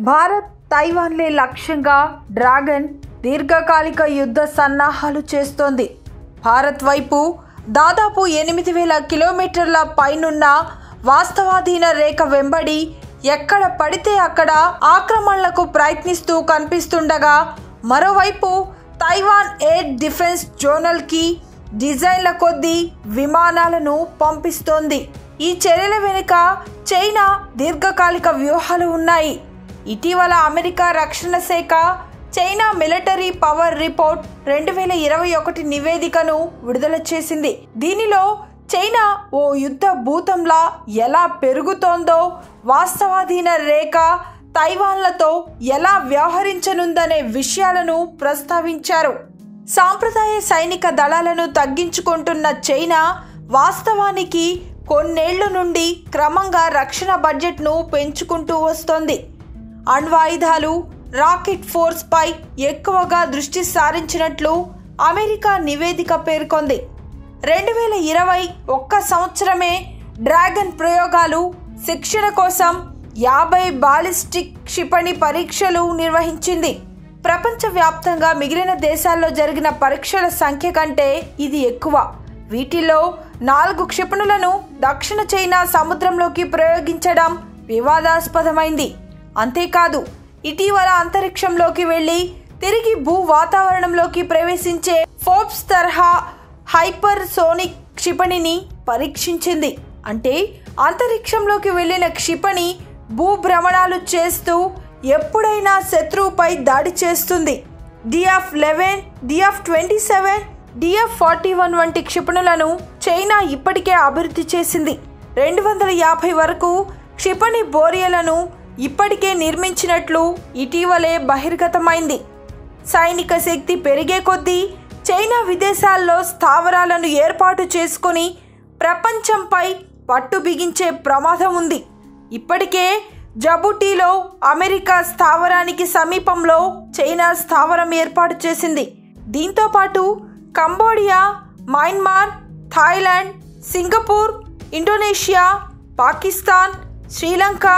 భారత్ తైవాన్లే లక్ష్యంగా డ్రాగన్ దీర్ఘకాలిక యుద్ధ సన్నాహాలు చేస్తోంది భారత్ వైపు దాదాపు ఎనిమిది వేల కిలోమీటర్ల పైనున్న వాస్తవాధీన రేఖ వెంబడి ఎక్కడ పడితే అక్కడ ఆక్రమణలకు ప్రయత్నిస్తూ కనిపిస్తుండగా మరోవైపు తైవాన్ ఎయిర్ డిఫెన్స్ జోనల్కి డిజైన్ల కొద్దీ విమానాలను పంపిస్తోంది ఈ చర్యల వెనుక చైనా దీర్ఘకాలిక వ్యూహాలు ఉన్నాయి ఇటీవల అమెరికా రక్షణ శాఖ చైనా మిలిటరీ పవర్ రిపోర్ట్ రెండు వేల ఇరవై ఒకటి నివేదికను విడుదల చేసింది దీనిలో చైనా ఓ యుద్ధ భూతంలా ఎలా పెరుగుతోందో వాస్తవాధీన రేఖ తైవాన్లతో ఎలా వ్యవహరించనుందనే విషయాలను ప్రస్తావించారు సాంప్రదాయ సైనిక దళాలను తగ్గించుకుంటున్న చైనా వాస్తవానికి కొన్నేళ్ల నుండి క్రమంగా రక్షణ బడ్జెట్ను పెంచుకుంటూ వస్తోంది అణ్వాయుధాలు రాకెట్ ఫోర్స్ పై ఎక్కువగా దృష్టి సారించినట్లు అమెరికా నివేదిక పేర్కొంది రెండు వేల ఇరవై ఒక్క సంవత్సరమే డ్రాగన్ ప్రయోగాలు శిక్షణ కోసం యాభై బాలిస్టిక్ క్షిపణి పరీక్షలు నిర్వహించింది ప్రపంచవ్యాప్తంగా మిగిలిన దేశాల్లో జరిగిన పరీక్షల సంఖ్య కంటే ఇది ఎక్కువ వీటిల్లో నాలుగు క్షిపణులను దక్షిణ చైనా సముద్రంలోకి ప్రయోగించడం వివాదాస్పదమైంది అంతేకాదు ఇటీవల అంతరిక్షంలోకి వెళ్లి తిరిగి భూ వాతావరణంలోకి ప్రవేశించే ఫోర్బ్స్ తరహా హైపర్ సోనిక్ క్షిపణిని పరీక్షించింది అంటే అంతరిక్షంలోకి వెళ్ళిన క్షిపణి భూభ్రమణాలు చేస్తూ ఎప్పుడైనా శత్రువుపై దాడి చేస్తుంది DF eleven DF twenty seven DF forty one వంటి క్షిపణులను చైనా ఇప్పటికే అభివృద్ధి చేసింది రెండు వందల యాభై వరకు క్షిపణి బోరియలను ఇప్పటికే నిర్మించినట్లు ఇటీవలే బహిర్గతమైంది సైనిక శక్తి పెరిగే కొద్దీ చైనా విదేశాల్లో స్థావరాలను ఏర్పాటు చేసుకొని ప్రపంచంపై పట్టు బిగించే ప్రమాదం ఉంది ఇప్పటికే జబుటీలో అమెరికా స్థావరానికి సమీపంలో చైనా స్థావరం ఏర్పాటు చేసింది దీంతో పాటు Cambodia Myanmar Thailand Singapore Indonesia Pakistan Sri Lanka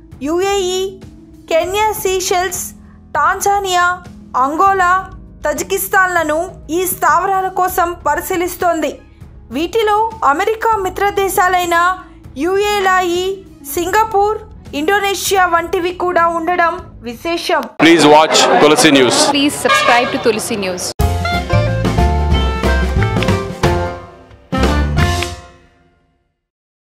UAE Kenya Seychelles Tanzania Angola తజికిస్తాన్లను ఈ స్థావరాల కోసం పరిశీలిస్తోంది వీటిలో అమెరికా మిత్ర దేశాలైన యుఏలాయి సింగపూర్ ఇండోనేషియా వంటివి కూడా ఉండడం విశేషం Please watch Tulsi News. Please subscribe to Tulsi News.